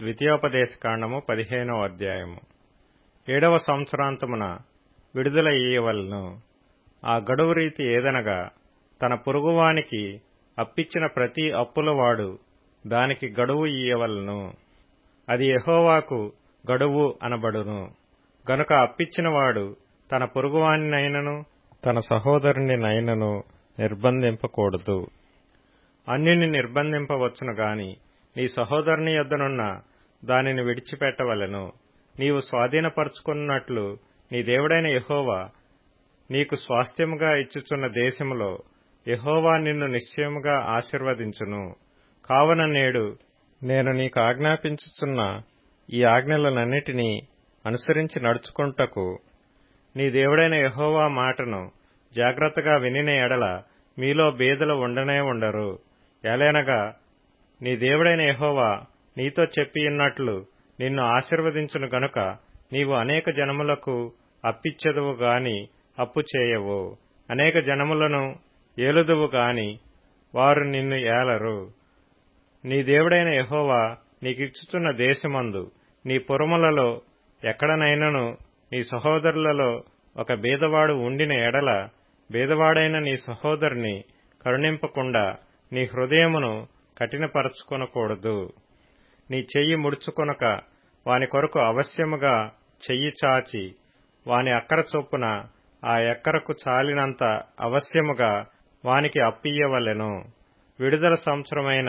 ద్వితీయోపదేశకాండము పదిహేనవ అధ్యాయము ఏడవ సంవత్సరాంతమున విడుదల ఇయ్యవలను ఆ గడువు రీతి ఏదనగా తన పొరుగువానికి అప్పిచ్చిన ప్రతి అప్పులవాడు దానికి గడువు ఇయ్యవలను అది యెహోవాకు గడువు అనబడును గనుక అప్పిచ్చినవాడు తన పొరుగువానినైనను తన సహోదరునినైనను నిర్బంధింపకూడదు అన్యుని నిర్బంధింపవచ్చును గాని నీ సహోదరుని యొద్దనున్న దానిని విడిచిపెట్టవలెను నీవు స్వాధీనపరచుకున్నట్లు నీ దేవుడైన యెహోవా నీకు స్వాస్థ్యముగా ఇచ్చుచున్న దేశములో యెహోవా నిన్ను నిశ్చయముగా ఆశీర్వదించును కావున నేడు నేను నీకు ఆజ్ఞాపించుచున్న ఈ ఆజ్ఞలనన్నిటినీ అనుసరించి నడుచుకుంటకు నీ దేవుడైన యెహోవా మాటను జాగ్రత్తగా వినిన ఎడల మీలో బీదలు ఉండనే ఉండరు ఎలైనగా నీ దేవుడైన యెహోవా నీతో చెప్పియున్నట్లు నిన్ను ఆశీర్వదించును గనుక నీవు అనేక జనములకు అప్పిచ్చెదవు గాని అప్పు చేయవు అనేక జనములను ఏలుదువు గాని వారు నిన్ను ఏలరు నీ దేవుడైన యెహోవా నీకిచ్చుచున్న దేశమందు నీ పురములలో ఎక్కడనైనను నీ సహోదరులలో ఒక బీదవాడు ఉండిన ఎడల బీదవాడైన నీ సహోదరుని కరుణింపకుండా నీ హృదయమును కఠినపరచుకొనకూడదు నీ చెయ్యి ముడుచుకొనక వాని కొరకు అవశ్యముగా చెయ్యి చాచి వాని అక్కర చొప్పున ఆ ఎక్కరకు చాలినంత అవశ్యముగా వానికి అప్పియ్యవలెను విడుదల సంవత్సరమైన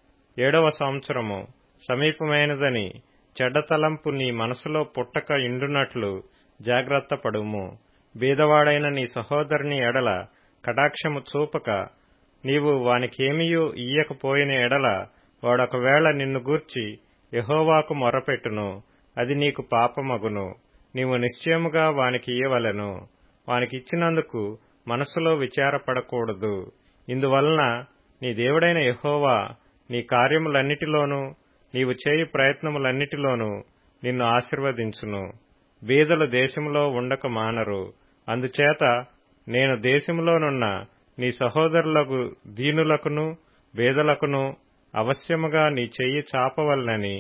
ఏడవ సంవత్సరము సమీపమైనదని చెడ్డతలంపు నీ మనసులో పుట్టక ఇండునట్లు జాగ్రత్త పడుము బీదవాడైన నీ సహోదరుని ఎడల కటాక్షము చూపక నీవు వానికేమియూ ఇయ్యకపోయిన ఎడల వాడొకవేళ నిన్ను గూర్చి యహోవాకు మొరపెట్టును అది నీకు పాపమగును నీవు నిశ్చయముగా వానికి ఇయ్యవలెను వానికిచ్చినందుకు మనసులో విచారపడకూడదు ఇందువలన నీ దేవుడైన యహోవా నీ కార్యములన్నిటిలోనూ నీవు చేయి ప్రయత్నములన్నిటిలోనూ నిన్ను ఆశీర్వదించును బీదలు దేశములో ఉండక మానరు అందుచేత నేను దేశములోనున్న నీ సహోదరులకు దీనులకును బేదలకును అవశ్యముగా నీ చెయ్యి చాపవలనని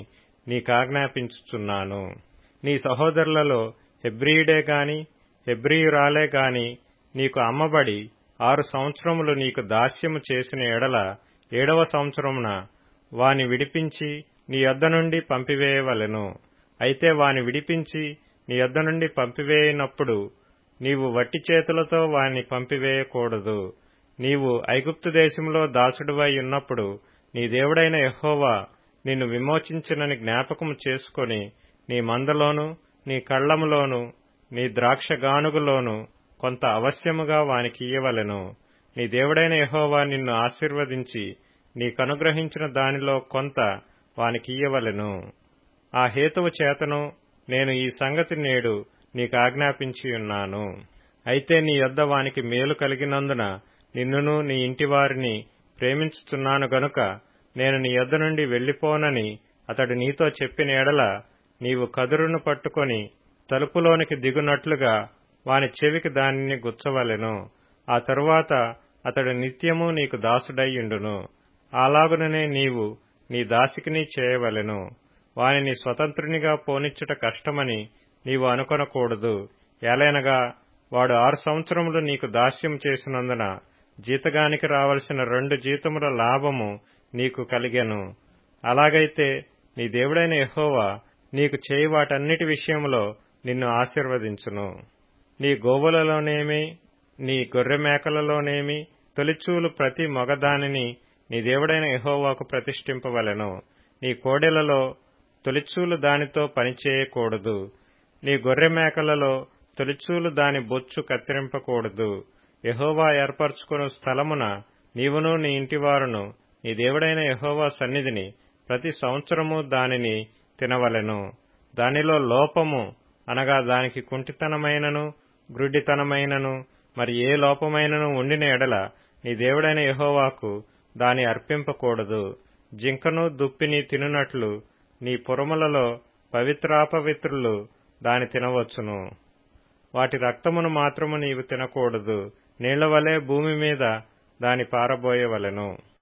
నీకాజ్ఞాపించుచున్నాను నీ సహోదరులలో హెబ్రియుడే గాని హెబ్రియురాలే గాని నీకు అమ్మబడి ఆరు సంవత్సరములు నీకు దాస్యము చేసిన ఎడల ఏడవ సంవత్సరమున వాని విడిపించి నీ యొద్ద నుండి పంపివేయవలెను అయితే వాని విడిపించి నీ యొద్ద నుండి పంపివేయనప్పుడు నీవు వట్టి చేతులతో వాని పంపివేయకూడదు నీవు ఐగుప్తు దేశంలో దాసుడువై ఉన్నప్పుడు నీ దేవుడైన యహోవా నిన్ను విమోచించినని జ్ఞాపకము చేసుకొని నీ మందలోను నీ కళ్లములోను నీ ద్రాక్షగానుగులోను కొంత అవశ్యముగా వానికి ఇయ్యవలెను నీ దేవుడైన యహోవా నిన్ను ఆశీర్వదించి నీకనుగ్రహించిన దానిలో కొంత వానికి ఇయ్యవలెను ఆ హేతువు చేతను నేను ఈ సంగతి నేడు నీకు ఆజ్ఞాపించియున్నాను అయితే నీ యొద్ద వానికి మేలు కలిగినందున నిన్నును నీ ఇంటివారిని ప్రేమించుచున్నాను గనుక నేను నీ యొద్ద నుండి వెళ్లిపోనని అతడు నీతో చెప్పిన ఎడల నీవు కదురును పట్టుకొని తలుపులోనికి దిగునట్లుగా వాని చెవికి దానిని గుచ్చవలెను ఆ తరువాత అతడు నిత్యము నీకు దాసుడయ్యుండును అలాగుననే నీవు నీ దాసికిని చేయవలెను వానిని స్వతంత్రునిగా పోనిచ్చుట కష్టమని నీవు అనుకొనకూడదు ఏలైనగా వాడు ఆరు సంవత్సరములు నీకు దాస్యం చేసినందున జీతగానికి రావలసిన రెండు జీతముల లాభము నీకు కలిగెను అలాగైతే నీ దేవుడైన యహోవా నీకు చేయి వాటన్నిటి విషయంలో నిన్ను ఆశీర్వదించును నీ గోవులలోనేమి నీ గొర్రె మేకలలోనేమి తొలిచూలు ప్రతి మగదానిని నీ దేవుడైన యహోవాకు ప్రతిష్ఠింపవలెను నీ కోడెలలో తొలిచూలు దానితో పనిచేయకూడదు నీ గొర్రె మేకలలో తొలిచూలు దాని బొచ్చు కత్తిరింపకూడదు యహోవా ఏర్పరచుకుని స్థలమున నీవును నీ ఇంటివారును నీ దేవుడైన యహోవా సన్నిధిని ప్రతి సంవత్సరము దానిని తినవలెను దానిలో లోపము అనగా దానికి కుంటితనమైనను గ్రుడ్డితనమైనను మరి ఏ లోపమైనను ఉండిన ఎడల నీ దేవుడైన యహోవాకు దాని అర్పింపకూడదు జింకను దుప్పిని తినునట్లు నీ పురములలో పవిత్రాపవిత్రులు దాని తినవచ్చును వాటి రక్తమును మాత్రము నీవు తినకూడదు నీళ్ల వలె భూమి మీద దాని పారబోయవలెను